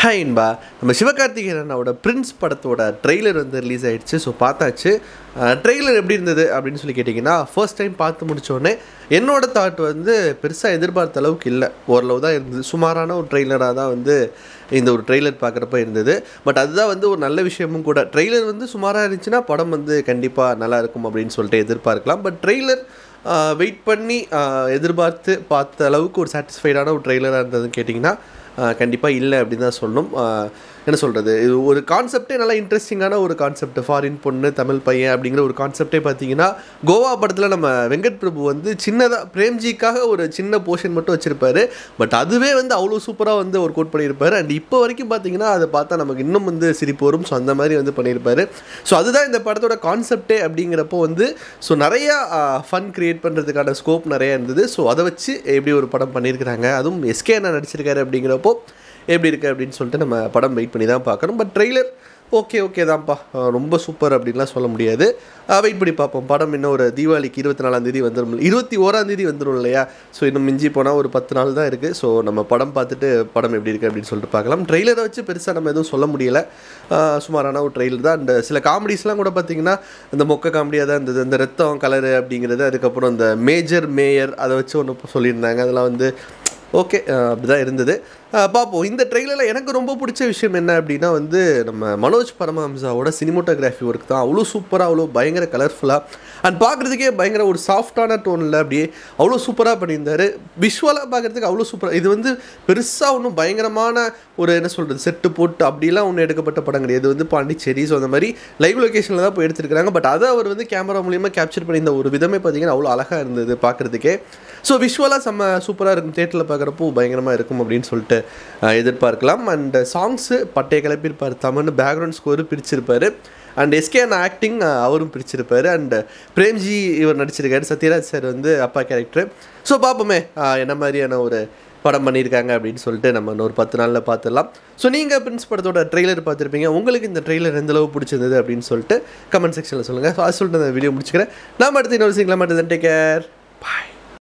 hi Inba நம்ம சிவகார்த்திகேயனோட Prince படத்தோட ட்ரெய்லர் வந்து ரிலீஸ் ஆயிடுச்சு ஸோ பார்த்தாச்சு ட்ரெய்லர் எப்படி இருந்தது அப்படின்னு சொல்லி கேட்டிங்கன்னா ஃபர்ஸ்ட் டைம் பார்த்து முடிச்சோடனே என்னோட தாட் வந்து பெருசாக எதிர்பார்த்த அளவுக்கு இல்லை ஓரளவு தான் இருந்தது சுமாரான ஒரு ட்ரெய்லராக தான் வந்து இந்த ஒரு ட்ரெய்லர் பார்க்குறப்ப இருந்தது பட் அதுதான் வந்து ஒரு நல்ல விஷயமும் கூட ட்ரெய்லர் வந்து சுமாராக இருந்துச்சுன்னா படம் வந்து கண்டிப்பாக நல்லா இருக்கும் அப்படின்னு சொல்லிட்டு எதிர்பார்க்கலாம் பட் ட்ரெய்லர் வெயிட் பண்ணி ஆஹ் எதிர்பார்த்து பார்த்த அளவுக்கு ஒரு சாட்டிஸ்ஃபைடான ஒரு ட்ரெய்லராக இருந்ததுன்னு கேட்டிங்கன்னா கண்டிப்பாக இல்லை அப்படின்னு தான் சொல்லணும் ஆஹ் என்ன சொல்கிறது இது ஒரு கான்செப்டே நல்லா இன்ட்ரெஸ்டிங்கான ஒரு கான்செப்ட் ஃபாரின் பொண்ணு தமிழ் பையன் அப்படிங்கிற ஒரு கான்செப்டே பார்த்தீங்கன்னா கோவா படத்தில் நம்ம வெங்கட் பிரபு வந்து சின்னதாக பிரேம்ஜிக்காக ஒரு சின்ன போர்ஷன் மட்டும் வச்சுருப்பாரு பட் அதுவே வந்து அவ்வளோ சூப்பராக வந்து ஒரு கோட் பண்ணியிருப்பாரு அண்ட் இப்போ வரைக்கும் பார்த்தீங்கன்னா அதை பார்த்தா நமக்கு இன்னும் வந்து சிரிப்பு வரும் ஸோ அந்த மாதிரி வந்து பண்ணியிருப்பாரு ஸோ அதுதான் இந்த படத்தோட கான்செப்டே அப்படிங்கிறப்போ வந்து ஸோ நிறையா ஃபன் க்ரியேட் பண்ணுறதுக்கான ஸ்கோப் நிறைய இருந்தது ஸோ அதை வச்சு எப்படி ஒரு படம் பண்ணியிருக்கிறாங்க அதுவும் எஸ்கே அண்ணா நடிச்சிருக்காரு அப்படிங்கிறப்போ எப்படி இருக்குது அப்படின்னு சொல்லிட்டு நம்ம படம் வெயிட் பண்ணி தான் பார்க்கணும் பட் ட்ரெய்லர் ஓகே ஓகே தான்ப்பா அஹ் ரொம்ப சூப்பர் அப்படின்லாம் சொல்ல முடியாது வெயிட் பண்ணி பார்ப்போம் படம் இன்னும் ஒரு தீபாவளிக்கு இருபத்தி நாலாந்தேதி வந்துடும் இருபத்தி ஓராந்தேதி வந்துடும் இல்லையா ஸோ இன்னும் மிஞ்சி போனால் ஒரு பத்து நாள் தான் இருக்குது ஸோ நம்ம படம் பார்த்துட்டு படம் எப்படி இருக்குது அப்படின்னு சொல்லிட்டு பார்க்கலாம் ட்ரெய்லரை வச்சு பெருசாக நம்ம எதுவும் சொல்ல முடியல அஹ் சுமாரான ஒரு ட்ரெய்லர் தான் அண்ட் சில காமெடிஸ்லாம் கூட பார்த்தீங்கன்னா இந்த மொக்க காமெடியாக தான் இருந்தது இந்த ரத்தம் கலரு அப்படிங்கிறது அதுக்கப்புறம் இந்த மேஜர் மேயர் அதை வச்சு ஒன்று சொல்லியிருந்தாங்க அதெல்லாம் வந்து ஓகே அப்படி தான் இருந்தது அஹ் பார்ப்போம் இந்த ட்ரெயிலரில் எனக்கு ரொம்ப பிடிச்ச விஷயம் என்ன அப்படின்னா வந்து நம்ம மனோஜ் பரமஹம்சாவோட சினிமோட்டோகிராஃபி ஒர்க் தான் அவ்வளோ சூப்பராக அவ்வளோ பயங்கர கலர்ஃபுல்லாக அண்ட் பார்க்குறதுக்கே பயங்கர ஒரு சாஃப்டான டோனில் அப்படியே அவ்வளோ சூப்பராக பண்ணியிருந்தாரு விஷுவலாக பார்க்குறதுக்கு அவ்வளோ சூப்பராக இது வந்து பெருசாக ஒன்றும் பயங்கரமான ஒரு என்ன சொல்கிறது செட்டு போட்டு அப்படிலாம் ஒன்றும் எடுக்கப்பட்ட படம் கிடையாது இது வந்து பாண்டிச்சேரி ஸோ அந்த மாதிரி லைவ் லொக்கேஷனில் தான் போய் எடுத்திருக்காங்க பட் அதை அவர் வந்து கேமரா மூலியமாக கேப்சர் பண்ணியிருந்த ஒரு விதமே பார்த்தீங்கன்னா அவ்வளோ அழகாக இருந்தது பார்க்குறதுக்கே ஸோ விஷுவலாக செம்ம சூப்பராக இருக்கும் தேட்டரில் பார்க்குறப்போ பயங்கரமாக இருக்கும் அப்படின்னு சொல்லிட்டு அஹ், எதிர்பார்க்கலாம் அண்ட் சாங்ஸு பட்டையை கிளப்பியிருப்பார் தமிழ்னு பேக்ரவுண்ட் ஸ்கோரு பிரிச்சிருப்பார் அண்ட் எஸ்கே அண்ணா ஆக்டிங் அவரும் பிரிச்சிருப்பார் அண்ட் பிரேம்ஜி இவர் நடிச்சிருக்காரு சத்யராஜ் சார் வந்து அப்பா கேரக்டர் ஸோ பார்ப்போமே அஹ், என்ன மாதிரியான ஒரு படம் பண்ணியிருக்காங்க அப்படின்னு சொல்லிட்டு நம்ம இன்னும் ஒரு பத்து நாளில் பார்த்துடலாம் ஸோ நீங்கள் பிரின்ஸ் படத்தோட ட்ரெய்லர் பார்த்துருப்பீங்க உங்களுக்கு இந்த ட்ரெய்லர் எந்த அளவு பிடிச்சிருந்தது அப்படின்னு சொல்லிட்டு கமெண்ட் செக்ஷனில் சொல்லுங்கள் ஸோ அது சொல்லிட்டு அந்த வீடியோ முடிச்சுக்கிறேன் நான் அடுத்து இன்னொரு சிங்கில் மட்டும் டேக் கேர் பாய்